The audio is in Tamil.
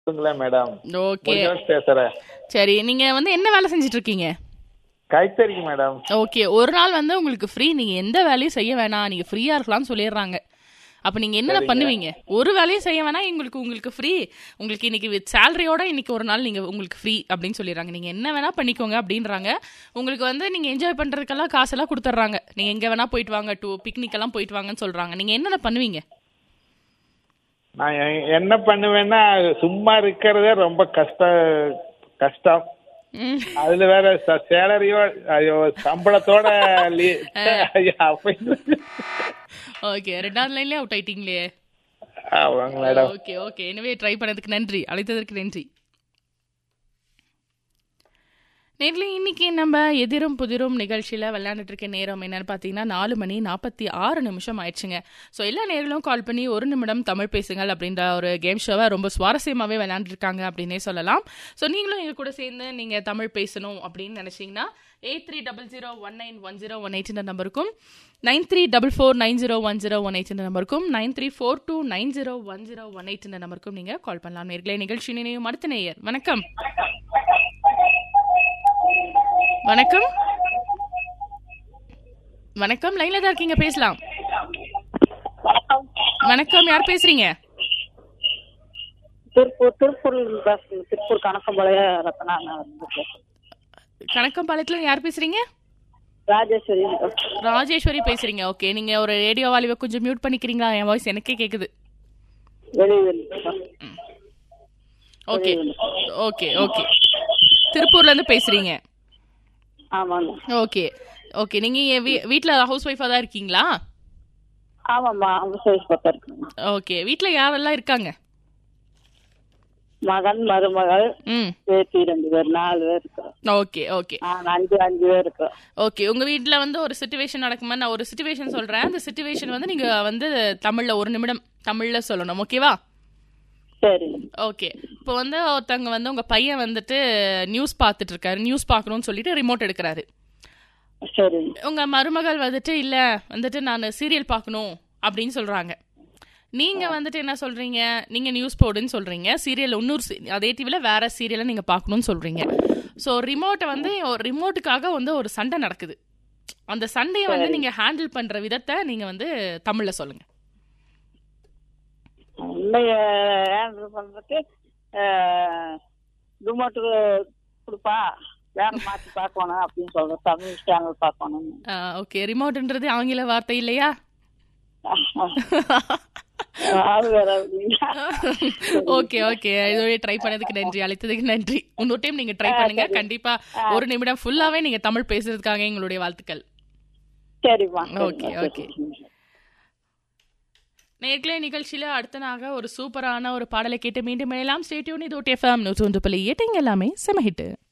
சொல்லுங்களேன் மேடம் ஓகே முருகேஷ் பேசுறேன் சரி நீங்க வந்து என்ன வேலை செஞ்சுட்டு இருக்கீங்க கைத்தறிக்கு மேடம் ஓகே ஒரு நாள் வந்து உங்களுக்கு ஃப்ரீ நீங்க எந்த வேலையும் செய்ய வேணாம் நீங்க ஃப்ரீயா இருக்கலாம்னு சொல்லிடுறாங்க அப்ப நீங்க என்னென்ன பண்ணுவீங்க ஒரு வேலையும் செய்ய வேணாம் உங்களுக்கு உங்களுக்கு ஃப்ரீ உங்களுக்கு இன்னைக்கு வித் சேலரியோட இன்னைக்கு ஒரு நாள் நீங்க உங்களுக்கு ஃப்ரீ அப்படின்னு சொல்லிடுறாங்க நீங்க என்ன வேணா பண்ணிக்கோங்க அப்படின்றாங்க உங்களுக்கு வந்து நீங்க என்ஜாய் பண்றதுக்கெல்லாம் காசெல்லாம் கொடுத்துட்றாங்க நீங்க எங்க வேணா போயிட்டு வாங்க டூ பிக்னிக் எல்லாம் போயிட்டு வாங்கன்னு சொல்றாங்க நீங்க என்னென்ன பண்ணுவீங்க நான் எ- என்ன பண்ணுவேன்னா சும்மா இருக்கிறதே ரொம்ப கஷ்ட கஷ்டம் ம். அதுல வேற ச- சேலரியோ ஐயோ சம்பளத்தோட லீ- ஐயோ, அப்ப- ஓகே ரெண்டாவது லைன்லயே அவுட் ஆயிட்டீங்களே ஆமாங்க மேடம் ஓகே ஓகே எனவே ட்ரை பண்ணதுக்கு நன்றி அழைத்ததற்கு நன்றி நேர்ல இன்னைக்கு நம்ம எதிரும் புதிரும் நிகழ்ச்சியில் விளையாண்டுட்டு இருக்க நேரம் என்னன்னு பார்த்தீங்கன்னா நாலு மணி நாற்பத்தி ஆறு நிமிஷம் ஆயிடுச்சுங்க ஸோ எல்லா நேர்களும் கால் பண்ணி ஒரு நிமிடம் தமிழ் பேசுங்கள் அப்படின்ற ஒரு கேம் ஷோவை ரொம்ப சுவாரஸ்யமாகவே விளையாண்டுருக்காங்க அப்படின்னே சொல்லலாம் ஸோ நீங்களும் எங்கள் கூட சேர்ந்து நீங்கள் தமிழ் பேசணும் அப்படின்னு நினச்சிங்கன்னா eight three double zero one nine one zero one eight நம்பருக்கும் nine three double four nine zero one zero one eight நம்பருக்கும் nine three four two nine zero one zero one eight நம்பருக்கும் நீங்கள் கால் பண்ணலாம் நேர்களே நிகழ்ச்சி நினைவு அடுத்த நேயர் வணக்கம் வணக்கம் வணக்கம் லைன்ல தான் இருக்கீங்க பேசலாம் வணக்கம் யார் பேசுறீங்க திருப்பூர் திருப்பூர் பஸ் திருப்பூர் கணக்கம்பாளைய ரத்னா கணக்கம்பாளையத்துல யார் பேசுறீங்க ராஜேஸ்வரி ராஜேஸ்வரி பேசுறீங்க ஓகே நீங்க ஒரு ரேடியோ வாலிவை கொஞ்சம் மியூட் பண்ணிக்கிறீங்களா என் வாய்ஸ் எனக்கே கேக்குது வெளியூர் ஓகே ஓகே ஓகே திருப்பூர்ல இருந்து பேசுறீங்க ஆமாங்க ஓகே ஓகே நீங்க என் வீ- வீட்ல ஹவுஸ் ஒய்ஃபா தான் இருக்கீங்களா ஆமாம்மா அவங்க சைஸ் பார்த்தா இருக்குங்க ஓகே வீட்ல யாரெல்லாம் இருக்காங்க மகன் மருமகள் ம் பேத்தி ரெண்டு பேர் நாலு பேர் இருக்கிறோம் ஓகே ஓகே நாங்க அஞ்சு அஞ்சு பேர் இருக்கிறோம் ஓகே உங்க வீட்ல வந்து ஒரு சுச்சுவேஷன் நடக்குமா நான் ஒரு சுச்சுவேஷன் சொல்றேன் அந்த சுச்சுவேஷன் வந்து நீங்க வந்து தமிழ்ல ஒரு நிமிடம் தமிழ்ல சொல்லணும் ஓகேவா சரி ஓகே இப்போ வந்து ஒருத்தவங்க வந்து உங்க பையன் வந்துட்டு நியூஸ் பார்த்துட்டு இருக்காரு நியூஸ் பார்க்கணும்னு சொல்லிட்டு ரிமோட் எடுக்கிறாரு சரி உங்க மருமகள் வந்துட்டு இல்ல வந்துட்டு நான் சீரியல் பார்க்கணும் அப்படின்னு சொல்றாங்க நீங்க வந்துட்டு என்ன சொல்றீங்க நீங்க நியூஸ் போடுன்னு சொல்றீங்க சீரியல் இன்னொரு se- அதே டிவில வேற சீரியலை நீங்க பார்க்கணும்னு சொல்றீங்க ஸோ ரிமோட்டை வந்து ரிமோட்டுக்காக வந்து ஒரு சண்டை நடக்குது அந்த சண்டையை வந்து நீங்க ஹேண்டில் பண்ற விதத்தை நீங்க வந்து தமிழ்ல சொல்லுங்க உண்மைய ஹேண்டில் பண்றதுக்கு ரிமோட்டு கொடுப்பா வேற மாத்தி பார்க்கணும் அப்படின்னு சொல்றோம் தமிழ் சேனல் பார்க்கணும் ஓகே ரிமோட்ன்றது ஆங்கில வார்த்தை இல்லையா அது வேற அப்படிங்களா? ஓகே ஓகே இதோட ட்ரை பண்ணதுக்கு நன்றி அழைத்ததுக்கு நன்றி இன்னொரு டைம் நீங்க ட்ரை பண்ணுங்க கண்டிப்பா ஒரு நிமிடம் ஃபுல்லாவே நீங்க தமிழ் பேசுறதுக்காக எங்களுடைய வாழ்த்துக்கள் சரிம்மா ஓகே, ஓகே. நேர்களே நிகழ்ச்சியில அடுத்தனாக ஒரு சூப்பரான ஒரு பாடலை கேட்டு மீண்டும் இணையலாம் ஸ்டேட்யூன் இது எஃப்எம் நூற்றி ஒன்று புள்ளி எட்டு இங்க எல்லாமே செம ஹிட்டு